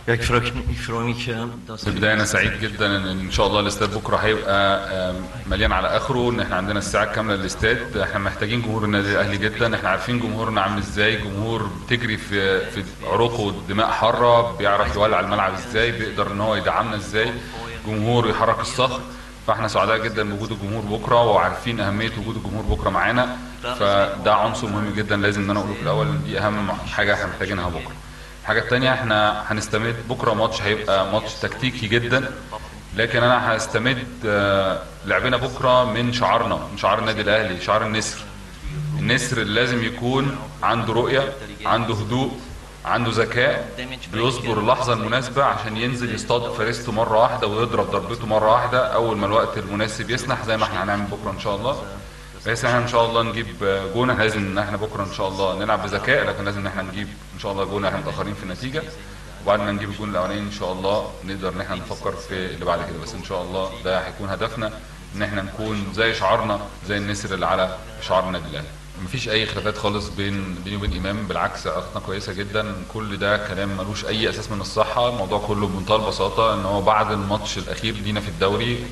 Jag frågar ifrån Michael. في البدايه انا سعيد جدا ان ان شاء الله الاستاد بكره هيبقى آم، مليان على اخره ان احنا عندنا الساعه الكامله للاستاد احنا محتاجين جمهور النادي الاهلي جدا احنا عارفين جمهورنا عامل ازاي جمهور بتجري في في عروقه دماء حاره بيعرف يولع الملعب ازاي بيقدر ان هو يدعمنا ازاي جمهور يحرك الصخر فاحنا سعداء جدا بوجود الجمهور بكره وعارفين اهميه وجود الجمهور بكره معانا فده عنصر مهم جدا لازم ان انا اقوله في الاول إن دي اهم حاجه احنا محتاجينها بكره الحاجة التانية احنا هنستمد بكرة ماتش هيبقى ماتش تكتيكي جدا لكن انا هستمد آه، لعبنا بكرة من شعارنا من شعار النادي الاهلي شعار النسر النسر اللي لازم يكون عنده رؤية عنده هدوء عنده ذكاء بيصبر اللحظة المناسبة عشان ينزل يصطاد فريسته مرة واحدة ويضرب ضربته مرة واحدة أول ما الوقت المناسب يسنح زي ما احنا هنعمل بكرة إن شاء الله بحيث ان احنا ان شاء الله نجيب جون احنا لازم ان احنا بكره ان شاء الله نلعب بذكاء لكن لازم ان احنا نجيب ان شاء الله جون احنا متاخرين في النتيجه وبعد ما نجيب الجون الاولاني ان شاء الله نقدر ان احنا نفكر في اللي بعد كده بس ان شاء الله ده هيكون هدفنا ان احنا نكون زي شعارنا زي النسر اللي على شعار النادي الاهلي مفيش اي خلافات خالص بين بيني وبين امام بالعكس علاقتنا كويسه جدا كل ده كلام ملوش اي اساس من الصحه الموضوع كله بمنتهى البساطه ان هو بعد الماتش الاخير لينا في الدوري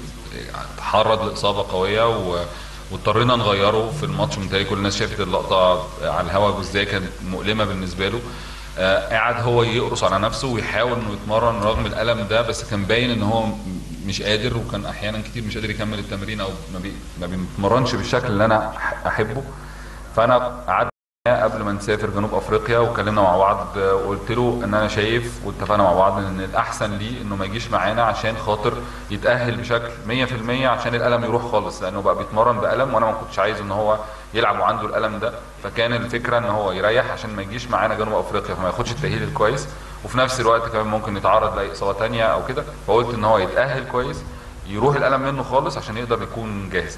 تعرض لاصابه قويه و واضطرينا نغيره في الماتش متهيألي كل الناس شافت اللقطه على الهواء ازاي كانت مؤلمه بالنسبه له آه، قعد هو يقرص على نفسه ويحاول انه يتمرن رغم الالم ده بس كان باين ان هو م- مش قادر وكان احيانا كتير مش قادر يكمل التمرين او ما, بي ما بيتمرنش بالشكل اللي انا أح- احبه فانا قعدت معاه قبل ما نسافر جنوب افريقيا وكلمنا مع بعض آه، وقلت له ان انا شايف واتفقنا مع بعض ان الاحسن ليه انه ما يجيش معانا عشان خاطر يتاهل بشكل 100% عشان الالم يروح خالص لانه بقى بيتمرن بالم وانا ما كنتش عايز ان هو يلعب وعنده الالم ده فكان الفكره ان هو يريح عشان ما يجيش معانا جنوب افريقيا فما ياخدش التاهيل الكويس وفي نفس الوقت كمان ممكن يتعرض لاي اصابه تانية او كده فقلت ان هو يتاهل كويس يروح الالم منه خالص عشان يقدر يكون جاهز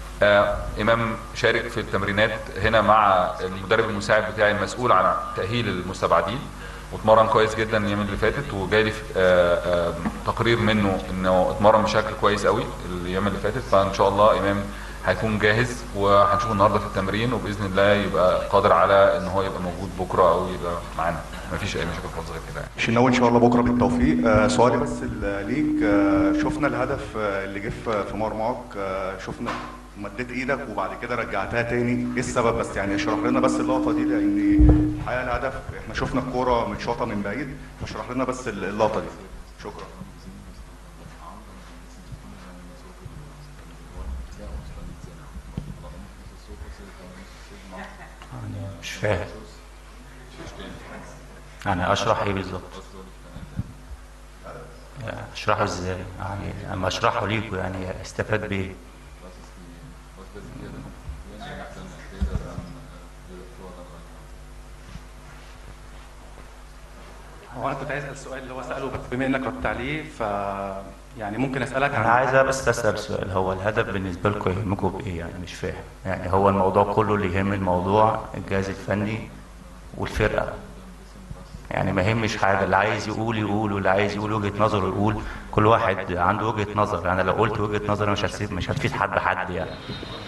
آه امام شارك في التمرينات هنا مع المدرب المساعد بتاعي المسؤول عن تاهيل المستبعدين واتمرن كويس جدا الايام اللي فاتت وجالي في- آه آه تقرير منه انه اتمرن بشكل كويس قوي الايام اللي فاتت فان شاء الله امام هيكون جاهز وهنشوفه النهارده في التمرين وباذن الله يبقى قادر على ان هو يبقى موجود بكره او يبقى معانا مفيش اي مشاكل خالص غير كده يعني. شناوي ان شاء الله بكره بالتوفيق آه، سؤالي بس ال- ليك آه، شفنا الهدف آه، اللي جه في في مرماك آه، شفنا مديت ايدك وبعد كده رجعتها تاني ايه السبب بس يعني اشرح لنا بس اللقطه دي لان الحقيقه الهدف احنا شفنا الكوره متشاطه من بعيد فاشرح لنا بس اللقطه دي شكرا يعني مش فاهم يعني اشرح ايه بالظبط يعني اشرحه ازاي يعني اما اشرحه ليكوا يعني استفاد بايه هو انا كنت عايز اسال سؤال اللي هو ساله بس بما انك ردت عليه ف يعني ممكن اسالك انا عايز بس اسال سؤال هو الهدف بالنسبه لكم يهمكم بايه يعني مش فاهم يعني هو الموضوع كله اللي يهم الموضوع الجهاز الفني والفرقه يعني ما يهمش حاجه اللي عايز يقول يقول واللي عايز يقول وجهه نظره يقول كل واحد عنده وجهه نظر انا لو قلت وجهه نظري مش هتسيب مش هتفيد حد حد يعني